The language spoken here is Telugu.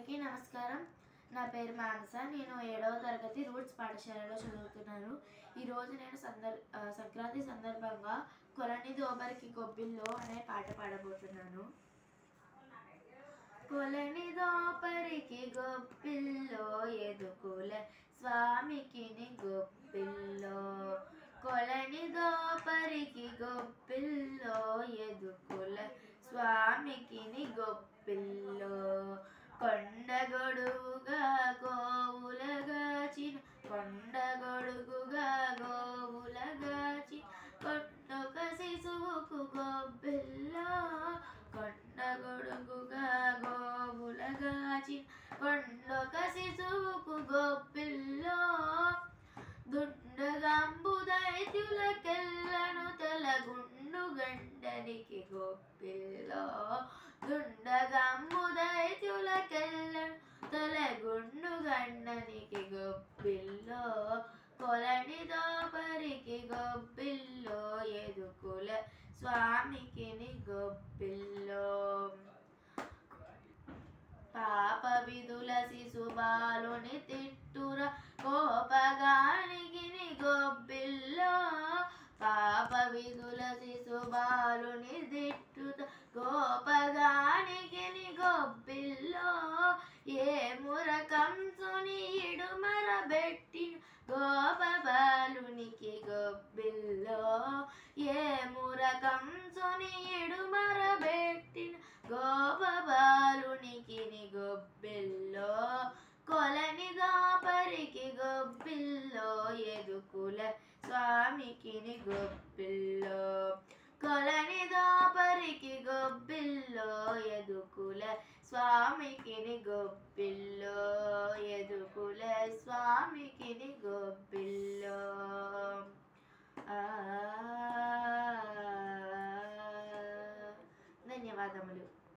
అందరికీ నమస్కారం నా పేరు మానస నేను ఏడవ తరగతి రూట్స్ పాఠశాలలో చదువుతున్నాను ఈరోజు నేను సందర్ ఆ, సంక్రాంతి సందర్భంగా కొలని దోబరికి గొబ్బిల్లో అనే పాట పాడబోతున్నాను కొలని దోపరికి గొప్పిల్లో ఎదుకుల స్వామికి గొప్పిల్లో కొలని దోపరికి గొప్పిల్లో ఎదుకుల స్వామికి గొప్పిల్లో కొండగొడుగుగా గోవులగాచిన కొండగొడుగుగా గోవులగాచి కొండొక శిశువుకు గొబ్బిల్లో కొండగొడుగుగా గోవులగాచి కొండొక శిశువుకు గొప్పిల్లో దుండగంబుదైత్యులకెల్లను తెలగుండు గండనికి గొప్పిల్లో దుండగంబుదైత్యులకెల్లను తలగుండు గండనికి గొప్పిల్లో కొలని దోపరికి గొప్పిల్లో ఎదుకుల స్వామికి గొప్పిల్లో పాప విధుల శిశుబాలుని తిట్టుర కోపగానికి గొబ్బిల్లో పాప విధుల శిశుబాలుని తిట్టుత గోపగానికి గొబ్బిల్లో ఏ మురకంసుని ఇడుమర బెట్టిన గోపబాలునికి గొబ్బిల్లో ఏ మురకంసుని ఇడుమర బెట్టిన గోపబాలునికి గొబ్బిల్లో కొలని దాపరికి గొబ్బిల్లో ఎదుకుల స్వామికి గొబ్బిల్లో కొలని దాపరికి గొబ్బిల్లో ఎదుకుల స్వామికి గొబ్బిల్లో ఎదుకుల స్వామికి గొబ్బిల్లో ఆ ధన్యవాదములు